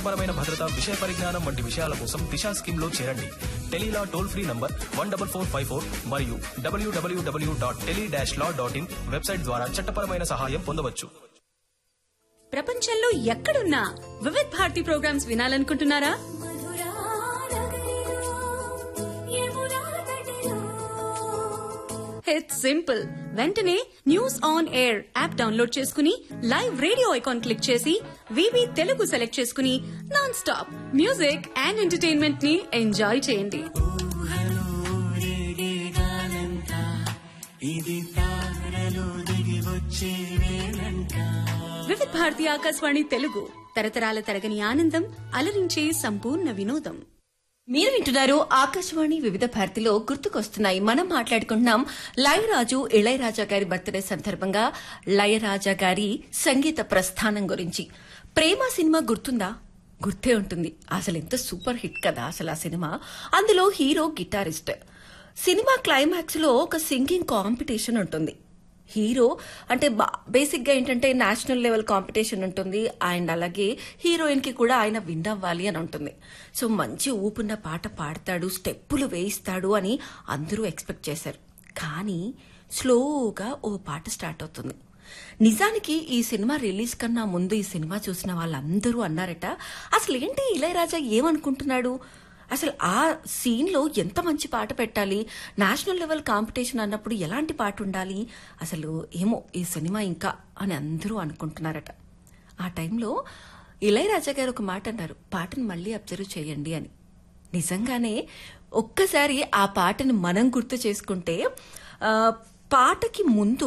చట్టపరమైన భద్రత విషయ పరిజ్ఞానం వంటి విషయాల కోసం దిశా స్కీమ్ లో చేరండి tele law toll free number one double four five four మరియు డబ్ల్యూడబ్ల్యూడబ్ల్యూ dot tele dash law dot in website ద్వారా చట్టపరమైన సహాయం పొందవచ్చు ప్రపంచంలో ఎక్కడున్నా వివిధ్ భారతి ప్రోగ్రామ్స్ వినాలనుకుంటున్నారా ఇట్స్ సింపుల్ వెంటనే news on air app download చేసుకుని లైవ్ రేడియో ఐకాన్ క్లిక్ చేసి వివి తెలుగు సెలెక్ట్ చేసుకుని non stop music and entertainment ని ఎంజాయ్ చేయండి వివిధ్ భారతి ఆకాశవాణి తెలుగు తరతరాల తరగని ఆనందం అలరించే సంపూర్ణ వినోదం మీరు వింటున్నారు ఆకాశవాణి వివిధ భారతిలో గుర్తుకొస్తున్నాయి మనం మాట్లాడుకుంటున్నాం లయరాజు ఇళయరాజా గారి బర్త్డే సందర్భంగా లయరాజా గారి సంగీత ప్రస్థానం గురించి ప్రేమ సినిమా గుర్తుందా గుర్తే ఉంటుంది అసలు ఎంత సూపర్ హిట్ కదా అసలు ఆ సినిమా అందులో హీరో గిటారిస్ట్ సినిమా క్లైమాక్స్ లో ఒక సింగింగ్ కాంపిటీషన్ ఉంటుంది హీరో అంటే బేసిక్ గా ఏంటంటే నేషనల్ లెవెల్ కాంపిటీషన్ ఉంటుంది అండ్ అలాగే హీరోయిన్ కి కూడా ఆయన విన్ అవ్వాలి అని ఉంటుంది సో మంచి ఊపున్న పాట పాడతాడు స్టెప్పులు వేయిస్తాడు అని అందరూ ఎక్స్పెక్ట్ చేశారు కానీ స్లోగా ఓ పాట స్టార్ట్ అవుతుంది నిజానికి ఈ సినిమా రిలీజ్ కన్నా ముందు ఈ సినిమా చూసిన వాళ్ళందరూ అన్నారట అసలు ఏంటి ఇళయరాజా ఏమనుకుంటున్నాడు అసలు ఆ సీన్ లో ఎంత మంచి పాట పెట్టాలి నేషనల్ లెవెల్ కాంపిటీషన్ అన్నప్పుడు ఎలాంటి పాట ఉండాలి అసలు ఏమో ఈ సినిమా ఇంకా అని అందరూ అనుకుంటున్నారట ఆ టైంలో ఇళయరాజా గారు ఒక మాట అన్నారు పాటను మళ్ళీ అబ్జర్వ్ చేయండి అని నిజంగానే ఒక్కసారి ఆ పాటని మనం గుర్తు చేసుకుంటే ఆ, పాటకి ముందు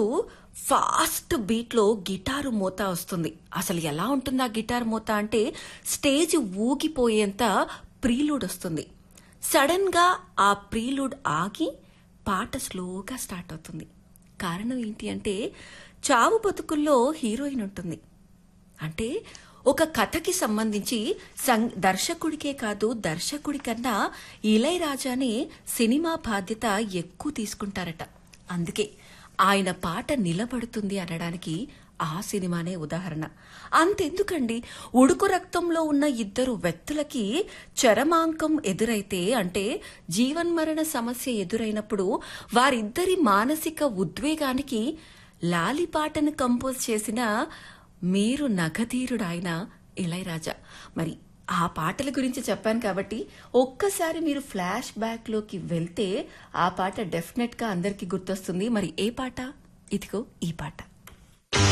ఫాస్ట్ బీట్ లో గిటారు మోత వస్తుంది అసలు ఎలా ఉంటుంది ఆ గిటార్ మోత అంటే స్టేజ్ ఊగిపోయేంత ప్రీలూడ్ వస్తుంది సడన్ గా ఆ ప్రీలూడ్ ఆగి పాట స్లోగా స్టార్ట్ అవుతుంది కారణం ఏంటి అంటే చావు బతుకుల్లో హీరోయిన్ ఉంటుంది అంటే ఒక కథకి సంబంధించి సం- దర్శకుడికే కాదు దర్శకుడి కన్నా ఇళయరాజానే సినిమా బాధ్యత ఎక్కువ తీసుకుంటారట అందుకే ఆయన పాట నిలబడుతుంది అనడానికి ఆ సినిమానే ఉదాహరణ అంతెందుకండి ఉడుకు రక్తంలో ఉన్న ఇద్దరు వ్యక్తులకి చరమాంకం ఎదురైతే అంటే జీవన్మరణ సమస్య ఎదురైనప్పుడు వారిద్దరి మానసిక ఉద్వేగానికి లాలిపాటను కంపోజ్ చేసిన మీరు నగధీరుడు ఆయన ఇళయరాజా మరి ఆ పాటల గురించి చెప్పాను కాబట్టి ఒక్కసారి మీరు ఫ్లాష్ బ్యాక్ లోకి వెళ్తే ఆ పాట డెఫినెట్ గా అందరికీ గుర్తొస్తుంది మరి ఏ పాట ఇదిగో ఈ పాట